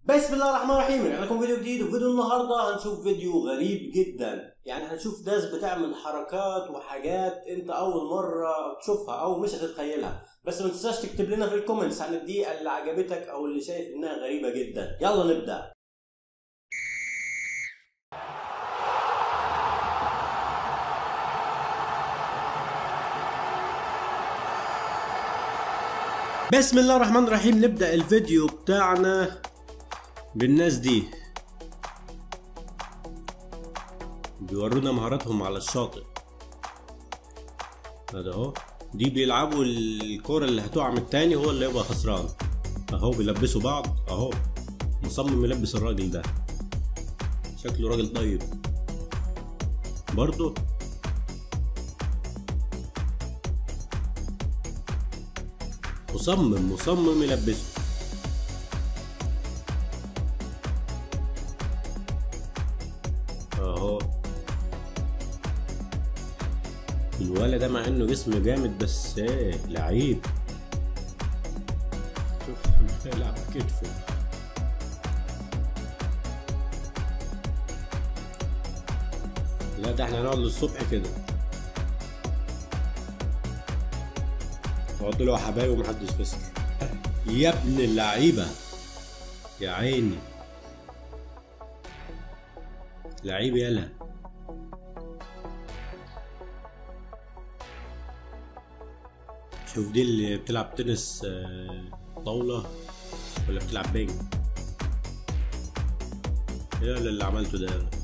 بسم الله الرحمن الرحيم رجعنا لكم فيديو جديد وفيديو النهارده هنشوف فيديو غريب جدا يعني هنشوف ناس بتعمل حركات وحاجات انت اول مره تشوفها او مش هتتخيلها بس ما تنساش تكتب لنا في الكومنتس عن الدقيقه اللي عجبتك او اللي شايف انها غريبه جدا يلا نبدا بسم الله الرحمن الرحيم نبدا الفيديو بتاعنا بالناس دي بيورونا مهاراتهم على الشاطئ هذا اهو دي بيلعبوا الكرة اللي هتقع من التاني هو اللي يبقى خسران اهو بيلبسوا بعض اهو مصمم يلبس الراجل ده شكله راجل طيب برضه مصمم مصمم يلبسه اهو الولد ده مع انه جسم جامد بس ايه لعيب شوف بيلعب كتفه لا ده احنا هنقعد للصبح كده نقعد له حبايب ومحدش خسر يا ابن اللعيبه يا عيني لعيب يلا شوف دي اللي بتلعب تنس آه، طاولة ولا بتلعب بينج يلا اللي عملته ده يلا.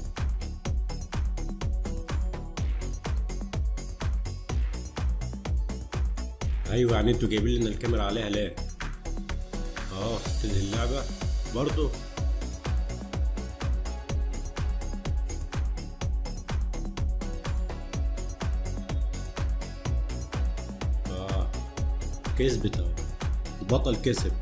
ايوه يعني انتوا جايبين لنا الكاميرا عليها ليه اه تنهي اللعبة برضو اه كسبت اهو البطل كسب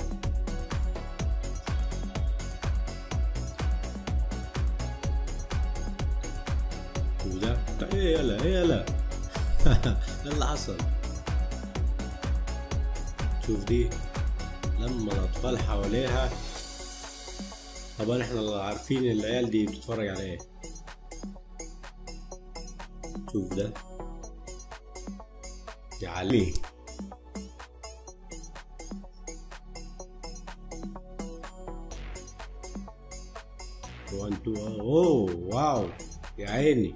شوف ده ده ايه يلا ايه يلا ايه اللي حصل شوف دي لما الاطفال حواليها طبعا احنا عارفين العيال دي بتتفرج على ايه شوف ده يا علي وان تو اوه واو يا عيني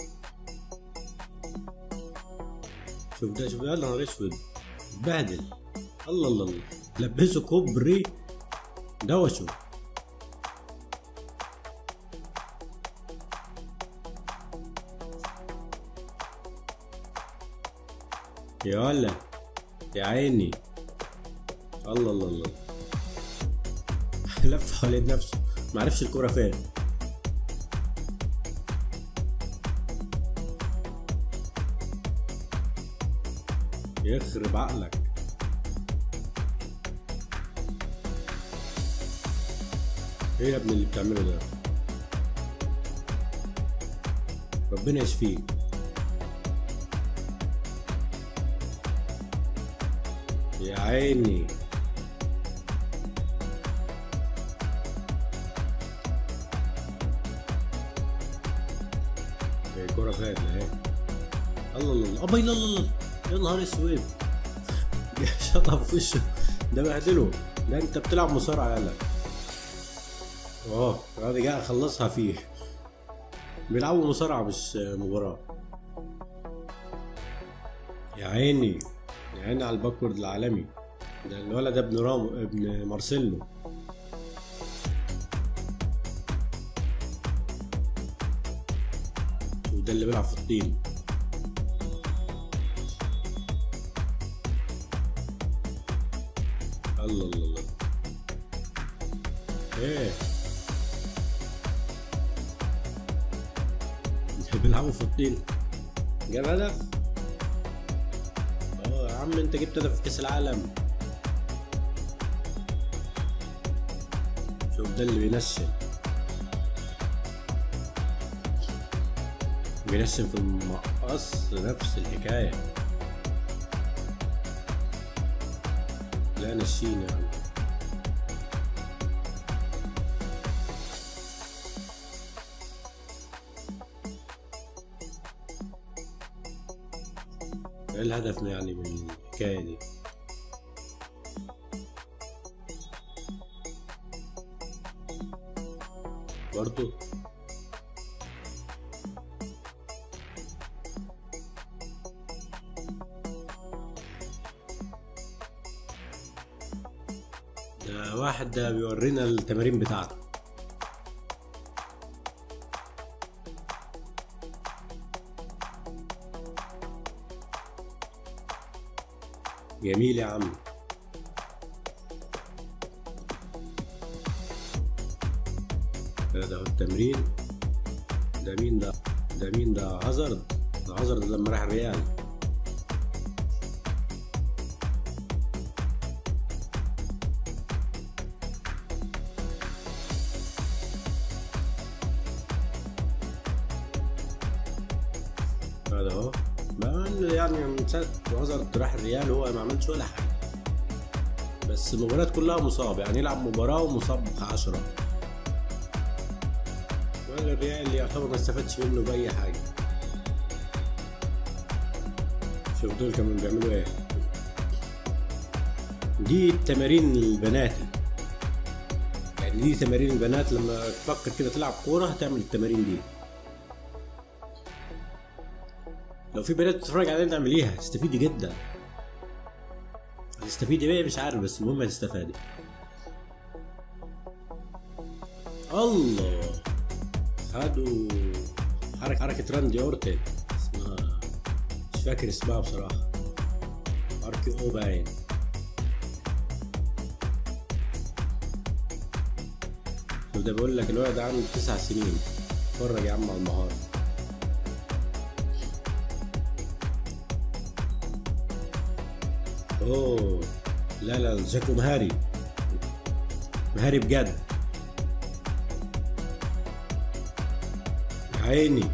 شوف ده شوف ده يا نهار اسود اتبهدل الله الله الله لبسه كوبري دوشه يا ولا يا عيني الله الله الله لف حوالين نفسه معرفش الكرة فين يخرب عقلك ايه يا ابني اللي بتعمله ده ربنا يشفيك يا عيني هي الكرة فات اهي الله الله الله أبا الله الله يا نهار اسود شطف في وشه ده بهدله ده انت بتلعب مصارعة يالا اه انا جاي اخلصها فيه بيلعبوا مصارعة مش مباراة يا عيني يا عيني على الباكورد العالمي ده الولد ده ابن رامو ابن مارسيلو شوف ده اللي بيلعب في الطين الله الله الله ايه بيلعبوا في الطين جاب هدف اه يا عم انت جبت هدف في كاس العالم شوف ده اللي بينشن بينشن في المقص نفس الحكاية لا نشينا يا عم ايه الهدف يعني من الحكايه دي برضو ده واحد ده بيورينا التمارين بتاعته جميل يا عم ده هو التمرين ده مين ده ده مين ده هازارد ده هازارد لما راح الريال هذا هو ما يعني من ساعة هازارد راح الريال هو ما عملش ولا حاجة بس المباريات كلها مصاب يعني يلعب مباراة ومصاب عشرة الريال اللي يعتبر ما استفادش منه بأي حاجة شوف دول كمان بيعملوا ايه دي التمارين البناتي يعني دي تمارين البنات لما تفكر كده تلعب كورة هتعمل التمارين دي لو في بنات بتتفرج علينا تعمليها هتستفيدي جدا هتستفيدي بيه مش عارف بس المهم هتستفادي الله خدوا حركة حركة راندي اورتن اسمها مش فاكر اسمها بصراحة اركي او باين وده بيقول لك الولد ده عنده تسع سنين اتفرج يا عم على المهارة اوه لا لا شكله مهاري مهاري بجد يا عيني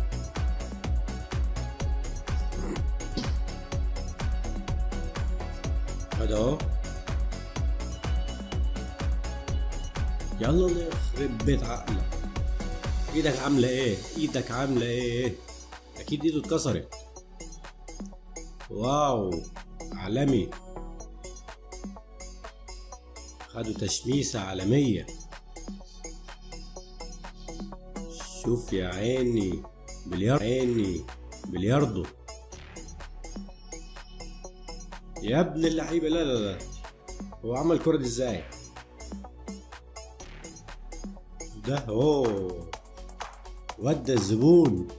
هذا اهو يلا الله يخرب بيت عقلك ايدك عاملة ايه ايدك عاملة ايه اكيد ايده اتكسرت واو عالمي خدوا تشميسة عالمية شوف يا عيني بلياردو عيني بلياردو يا ابن اللعيبة لا لا لا هو عمل الكرة دي ازاي ده اوه ودى الزبون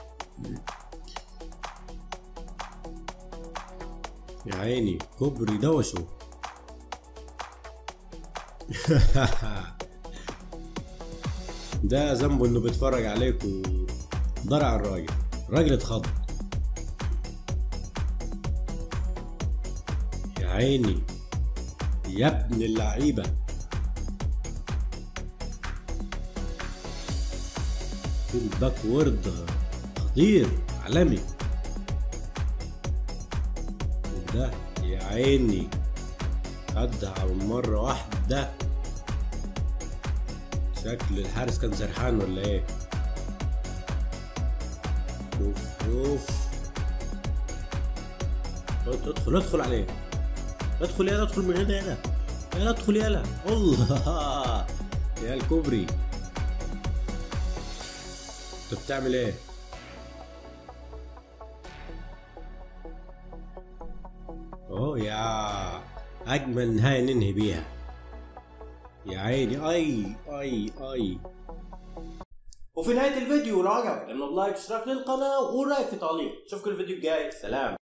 يا عيني كوبري دوشه ده ذنبه انه بيتفرج عليك وضرع الراجل الراجل اتخض يا عيني يا ابن اللعيبه في الباك وورد خطير عالمي ده يا عيني خدها مرة واحدة شكل الحارس كان سرحان ولا ايه شوف شوف ادخل ادخل عليه ادخل يلا ادخل من هنا يلا يلا ادخل يلا الله يا الكوبري انت بتعمل ايه اوه يا اجمل نهايه ننهي بيها يا عيني اي اي اي وفي نهايه الفيديو لو عجبك انه لايك اشتراك للقناه ورايك في تعليق اشوفكم الفيديو الجاي سلام